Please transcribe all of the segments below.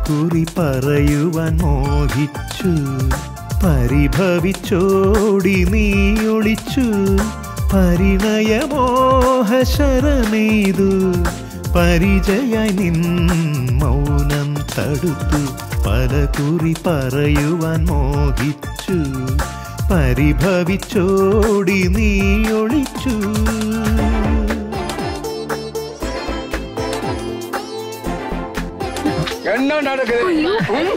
കുറി പറയുവാൻ മോഹിച്ചു പരിഭവിച്ചോടി നീ ഒളിച്ചു പരിണയമോഹശരമെയ്തു പരിചയായി നിൻ മൗനം തടുത്തു പല കുറി പറയുവാൻ മോഹിച്ചു പരിഭവിച്ചോടി നീ ഒളിച്ചു என்ன நடக்குது ம்?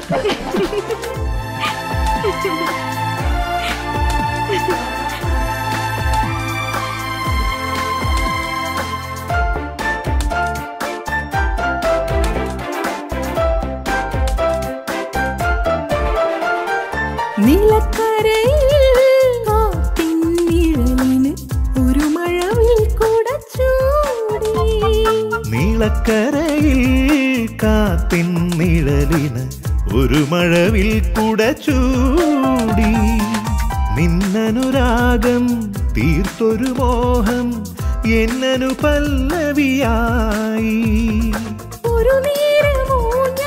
നിലക്കരയിൽ കാത്തിൻ നിഴലിന് ഒരു മഴവിൽ കൂട ചൂടി നീളക്കരയിൽ കാത്തിൻ നിഴലിന് ഒരു മഴവിൽ കുട ചൂടി നിന്നനുരാഗം തീർത്തൊരു മോഹം എന്നനു പല്ലവിയായി ഒരു നീരമൂഞ്ഞാലാടാൻ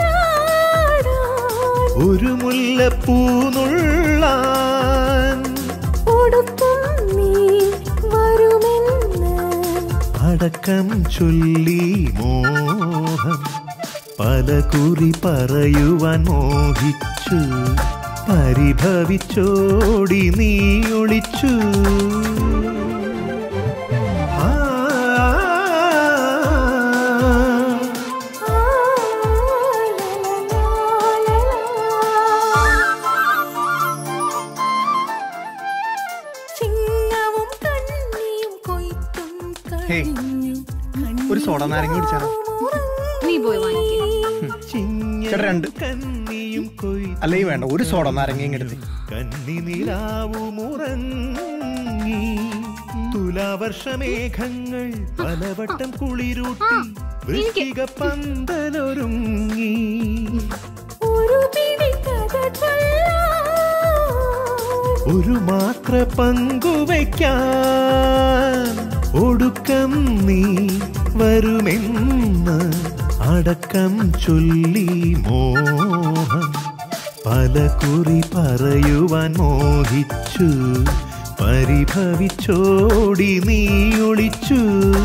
ഒരു മുല്ലപ്പൂനുള്ളാൻ ഒടുക്കം നീ വരുമെന്ന് അടക്കം ചൊല്ലി മോഹം പല കുറി പറയുവാൻ മോഹിച്ചു പരിഭവിച്ചോടി നീ ഒളിച്ചു ആ, ആ, ചിങ്ങവും കണ്ണിയും കൊയ്ത്തും ഹേയ്, കഴിഞ്ഞു ഒരു സോഡ നാരങ്ങ കുടിച്ചാലോ? നീ പോയി വാങ്ങിക്കേ ചിങ്ങ ചേട്ടാ, രണ്ട്. കന്നിയും കൊയ്ത്ത് അല്ലേ വേണ്ട ഒരു സോഡ നാരങ്ങയും എടുത്ത് കന്നി നിലാവുമുറങ്ങി തുലാവർഷമേഘങ്ങൾ പലവട്ടം കുളിരൂട്ടി വൃശ്ചിക പന്തലൊരുങ്ങി ഒരു പിടി കഥ ചൊല്ലാൻ ഒരു മാത്ര പങ്കുവയ്ക്കാൻ ഒടുക്കം നീ വരുമെന്ന് അടക്കം ചൊല്ലി മോഹം പല കുറി പറയുവാൻ മോഹിച്ചു പരിഭവിച്ചോടി നീ ഒളിച്ചു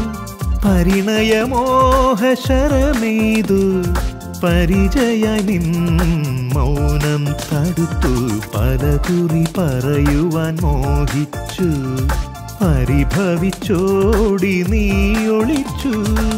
പരിണയമോഹശരമെയ്തു പരിചയായി നിൻ മൗനം തടുത്തു പല കുറി പറയുവാൻ മോഹിച്ചു പരിഭവിച്ചോടി നീ ഒളിച്ചു